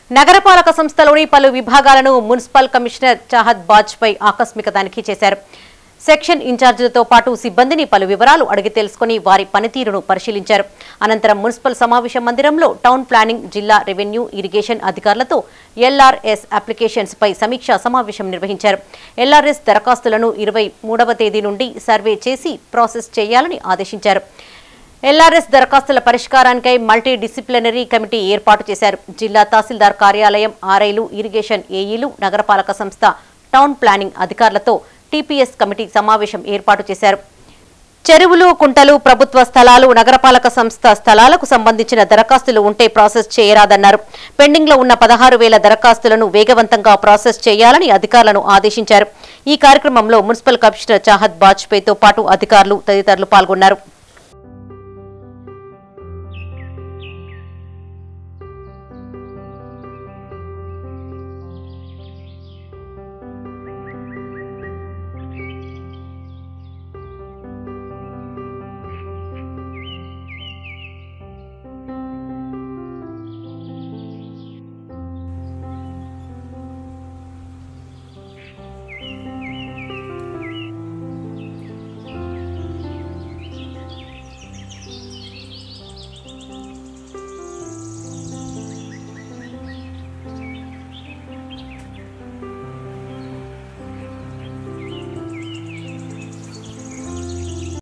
నగరపాలక సంస్థలోని పలు విభాగాలను మున్సిపల్ కమిషనర్ చాహద్ బాజ్పేయి ఆకస్మిక తనిఖీ చేశారు సెక్షన్ ఇన్ఛార్జీలతో పాటు సిబ్బందిని పలు వివరాలు అడిగి తెలుసుకుని వారి పనితీరును పరిశీలించారు అనంతరం మున్సిపల్ సమావేశ మందిరంలో టౌన్ ప్లానింగ్ జిల్లా రెవెన్యూ ఇరిగేషన్ అధికారులతో ఎల్ఆర్ఎస్ అప్లికేషన్స్ పై సమీక్షా సమావేశం నిర్వహించారు ఎల్ఆర్ఎస్ దరఖాస్తులను ఇరవై మూడవ తేదీ నుండి సర్వే చేసి ప్రాసెస్ చేయాలని ఆదేశించారు ఎల్ఆర్ఎస్ దరఖాస్తుల పరిష్కారానికై మల్టీ డిసిప్లినరీ కమిటీ ఏర్పాటు చేశారు జిల్లా తహసీల్దార్ కార్యాలయం ఆర్ఐలు ఇరిగేషన్ ఏఈలు నగరపాలక సంస్థ టౌన్ ప్లానింగ్ అధికారులతో టీపీఎస్ కమిటీ సమావేశం ఏర్పాటు చేశారు చెరువులు కుంటలు ప్రభుత్వ స్థలాలు నగరపాలక సంస్థ స్థలాలకు సంబంధించిన దరఖాస్తులు ఉంటే ప్రాసెస్ చేయరాదన్నారు పెండింగ్ లో ఉన్న పదహారు వేల దరఖాస్తులను వేగవంతంగా ప్రాసెస్ చేయాలని అధికారులను ఆదేశించారు ఈ కార్యక్రమంలో మున్సిపల్ కమిషనర్ చాహద్ బాజ్పేయితో పాటు అధికారులు తదితరులు పాల్గొన్నారు